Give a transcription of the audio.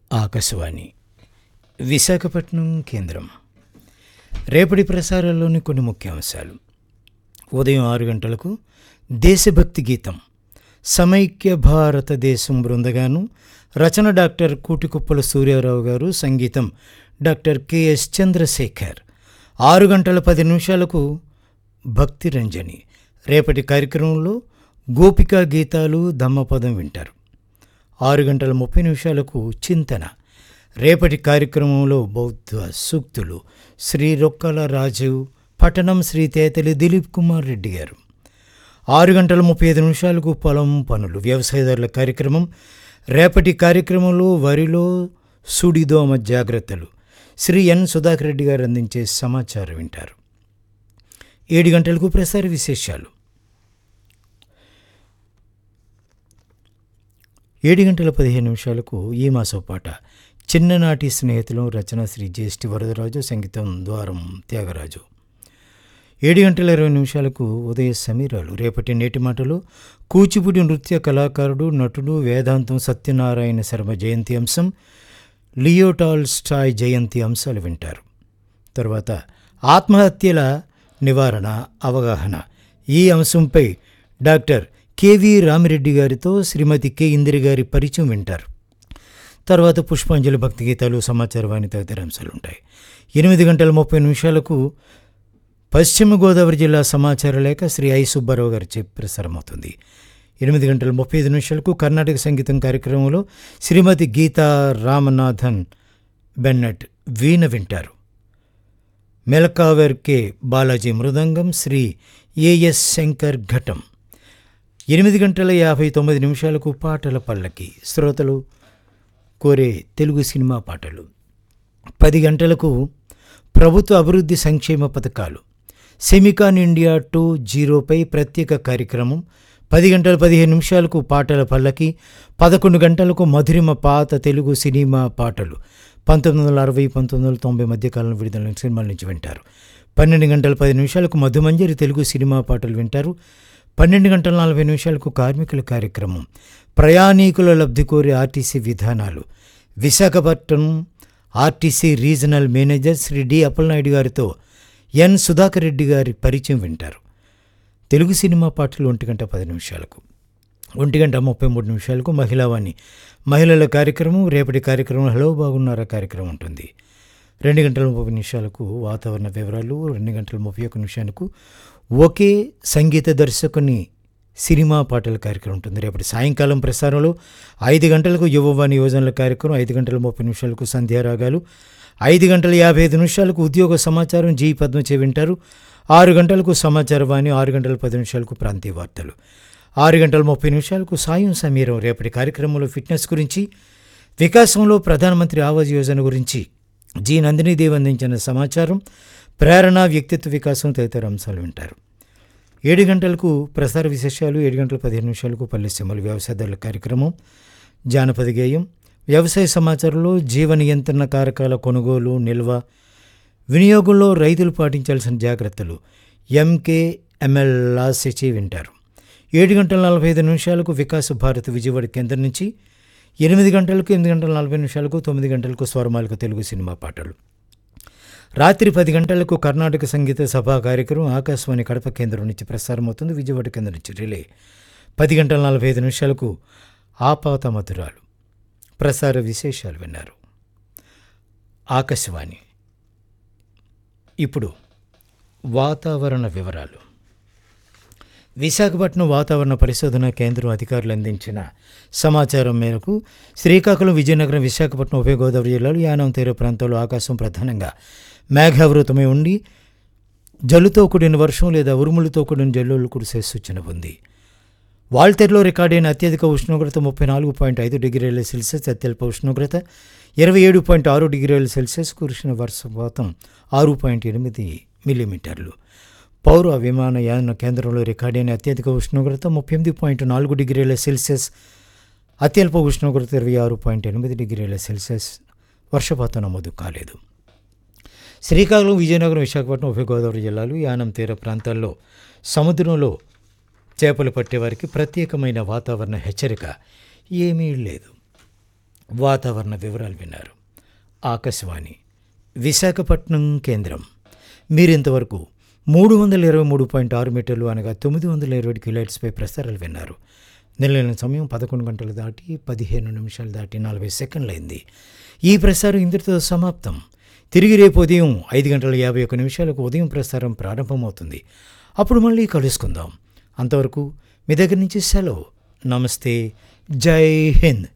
ఆకాశవాణి విశాఖపట్నం కేంద్రం రేపటి ప్రసారాల్లోని కొన్ని ముఖ్యాంశాలు ఉదయం ఆరు గంటలకు దేశభక్తి గీతం సమైక్య భారతదేశం బృందగాను రచన డాక్టర్ కూటికుప్పల సూర్యారావు గారు సంగీతం డాక్టర్ కెఎస్ చంద్రశేఖర్ ఆరు గంటల పది నిమిషాలకు భక్తి రంజని రేపటి కార్యక్రమంలో గోపికా గీతాలు దమ్మపదం వింటారు ఆరు గంటల ముప్పై నిమిషాలకు చింతన రేపటి కార్యక్రమంలో బౌద్ధ సూక్తులు శ్రీ రొక్కల రాజు పట్టణం శ్రీ తేతలి దిలీప్ కుమార్ రెడ్డి గారు ఆరు గంటల ముప్పై ఐదు నిమిషాలకు పొలం పనులు వ్యవసాయదారుల కార్యక్రమం రేపటి కార్యక్రమంలో వరిలో సుడిదోమ జాగ్రత్తలు శ్రీ ఎన్ సుధాకర్ రెడ్డి గారు అందించే సమాచారం వింటారు ఏడు గంటలకు ప్రసార విశేషాలు ఏడు గంటల పదిహేను నిమిషాలకు ఈ మాసం పాట చిన్ననాటి స్నేహితులు రచన శ్రీ జ్యేష్ఠి వరదరాజు సంగీతం ద్వారం త్యాగరాజు ఏడు గంటల ఇరవై నిమిషాలకు ఉదయ సమీరాలు రేపటి నేటి మాటలు కూచిపూడి నృత్య కళాకారుడు నటుడు వేదాంతం సత్యనారాయణ శర్మ జయంతి అంశం లియోటాల్ స్టాయ్ జయంతి అంశాలు వింటారు తర్వాత ఆత్మహత్యల నివారణ అవగాహన ఈ అంశంపై డాక్టర్ కెవి రామిరెడ్డి గారితో శ్రీమతి కె ఇందిరి గారి పరిచయం వింటారు తర్వాత పుష్పాంజలి భక్తి గీతాలు సమాచార వాణి తదితర అంశాలు ఉంటాయి ఎనిమిది గంటల ముప్పై నిమిషాలకు పశ్చిమ గోదావరి జిల్లా సమాచార లేఖ శ్రీ ఐ సుబ్బారావు గారి చెప్పి ప్రసారమవుతుంది ఎనిమిది గంటల ముప్పై ఐదు నిమిషాలకు కర్ణాటక సంగీతం కార్యక్రమంలో శ్రీమతి గీతా రామనాథన్ బెన్నట్ వీణ వింటారు మెలకావర్ కె బాలాజీ మృదంగం శ్రీ ఏఎస్ శంకర్ ఘటం ఎనిమిది గంటల యాభై తొమ్మిది నిమిషాలకు పాటల పల్లకి శ్రోతలు కోరే తెలుగు సినిమా పాటలు పది గంటలకు ప్రభుత్వ అభివృద్ధి సంక్షేమ పథకాలు సెమికాన్ ఇండియా టూ జీరోపై ప్రత్యేక కార్యక్రమం పది గంటల పదిహేను నిమిషాలకు పాటల పల్లకి పదకొండు గంటలకు మధురిమ పాత తెలుగు సినిమా పాటలు పంతొమ్మిది వందల అరవై పంతొమ్మిది వందల తొంభై మధ్యకాలంలో విడుదలైన సినిమాల నుంచి వింటారు పన్నెండు గంటల పది నిమిషాలకు మధుమంజరి తెలుగు సినిమా పాటలు వింటారు పన్నెండు గంటల నలభై నిమిషాలకు కార్మికుల కార్యక్రమం ప్రయాణికుల లబ్ధి కోరే ఆర్టీసీ విధానాలు Visakhapatnam RTC regional manager Shri D Appalanaidu గారితో ఎన్ సుధాకర్ రెడ్డి గారి పరిచయం వింటారు తెలుగు సినిమా పాటలు ఒంటి గంట పది నిమిషాలకు ఒంటి గంట ముప్పై మూడు నిమిషాలకు మహిళావాణి మహిళల కార్యక్రమం రేపటి కార్యక్రమం హలో బాగున్నారా కార్యక్రమం ఉంటుంది రెండు గంటల ముప్పై నిమిషాలకు వాతావరణ వివరాలు రెండు గంటల ముప్పై ఒక్క నిమిషాలకు ఒకే సంగీత దర్శకుని సినిమా పాటల కార్యక్రమం ఉంటుంది రేపటి సాయంకాలం ప్రసారంలో ఐదు గంటలకు యువవాణి యోజనల కార్యక్రమం ఐదు గంటల ముప్పై నిమిషాలకు సంధ్యారాగాలు ఐదు గంటల యాభై ఐదు నిమిషాలకు ఉద్యోగ సమాచారం జీ పద్మచే వింటారు ఆరు గంటలకు సమాచార వాణి ఆరు గంటల పది నిమిషాలకు ప్రాంతీయ వార్తలు ఆరు గంటల ముప్పై నిమిషాలకు సాయం సమీరం రేపటి కార్యక్రమంలో ఫిట్నెస్ గురించి వికాసంలో ప్రధానమంత్రి ఆవాస్ యోజన గురించి జి నందినీదేవి అందించిన సమాచారం ప్రేరణ వ్యక్తిత్వ వికాసం తదితర అంశాలు వింటారు ఏడు గంటలకు ప్రసార విశేషాలు ఏడు గంటల పదిహేను నిమిషాలకు పల్లె సింహలు వ్యవసాయదారుల కార్యక్రమం జానపద గేయం వ్యవసాయ సమాచారంలో జీవ నియంత్రణ కారకాల కొనుగోలు నిల్వ వినియోగంలో రైతులు పాటించాల్సిన జాగ్రత్తలు ఎంకే ఎంఎల్ లాసెచి వింటారు ఏడు గంటల నలభై ఐదు నిమిషాలకు వికాస భారత్ విజయవాడ కేంద్రం నుంచి ఎనిమిది గంటలకు ఎనిమిది గంటల నలభై నిమిషాలకు తొమ్మిది గంటలకు స్వరమాలిక తెలుగు సినిమా పాటలు రాత్రి పది గంటలకు కర్ణాటక సంగీత సభా కార్యక్రమం ఆకాశవాణి కడప కేంద్రం నుంచి ప్రసారమవుతుంది విజయవాడ కేంద్రం నుంచి రిలే పది గంటల నలభై ఐదు నిమిషాలకు ఆపాత మధురాలు ప్రసార విశేషాలు విన్నారు ఆకాశవాణి ఇప్పుడు వాతావరణ వివరాలు విశాఖపట్నం వాతావరణ పరిశోధన కేంద్రం అధికారులు అందించిన సమాచారం మేరకు శ్రీకాకుళం విజయనగరం విశాఖపట్నం ఉభయ గోదావరి జిల్లాలు యానం తీర ప్రాంతాల్లో ఆకాశం ప్రధానంగా మేఘావృతమై ఉండి జల్లుతో కూడిన వర్షం లేదా ఉరుములతో కూడిన జల్లులు కురిసే సూచన ఉంది వాల్తెర్లో రికార్డైన అత్యధిక ఉష్ణోగ్రత ముప్పై నాలుగు పాయింట్ ఐదు డిగ్రీల సెల్సియస్ అత్యల్ప ఉష్ణోగ్రత ఇరవై ఏడు పాయింట్ ఆరు డిగ్రీల సెల్సియస్ కురిసిన వర్షపాతం ఆరు పాయింట్ ఎనిమిది మిల్లీమీటర్లు పౌర విమానయాన కేంద్రంలో రికార్డైన అత్యధిక ఉష్ణోగ్రత ముప్పై ఎనిమిది పాయింట్ నాలుగు డిగ్రీల సెల్సియస్ అత్యల్ప ఉష్ణోగ్రత ఇరవై ఆరు పాయింట్ ఎనిమిది డిగ్రీల సెల్సియస్ వర్షపాతం నమోదు కాలేదు శ్రీకాకుళం విజయనగరం విశాఖపట్నం ఉభయ గోదావరి జిల్లాలు యానం తీర ప్రాంతాల్లో సముద్రంలో చేపలు పట్టేవారికి ప్రత్యేకమైన వాతావరణ హెచ్చరిక ఏమీ లేదు వాతావరణ వివరాలు విన్నారు ఆకాశవాణి విశాఖపట్నం కేంద్రం మీరింతవరకు మూడు వందల ఇరవై మూడు పాయింట్ ఆరు మీటర్లు అనగా తొమ్మిది వందల ఇరవై కిలోహెట్స్పై ప్రసారాలు విన్నారు నిలైన సమయం పదకొండు గంటలు దాటి పదిహేను నిమిషాలు దాటి నలభై సెకండ్లైంది ఈ ప్రసారం ఇంతటితో సమాప్తం తిరిగి రేపు ఉదయం ఐదు గంటల యాభై ఒక్క నిమిషాలకు ఉదయం ప్రసారం ప్రారంభమవుతుంది అప్పుడు మళ్ళీ కలుసుకుందాం అంతవరకు మీ దగ్గర నుంచి సెలవు నమస్తే జై హింద్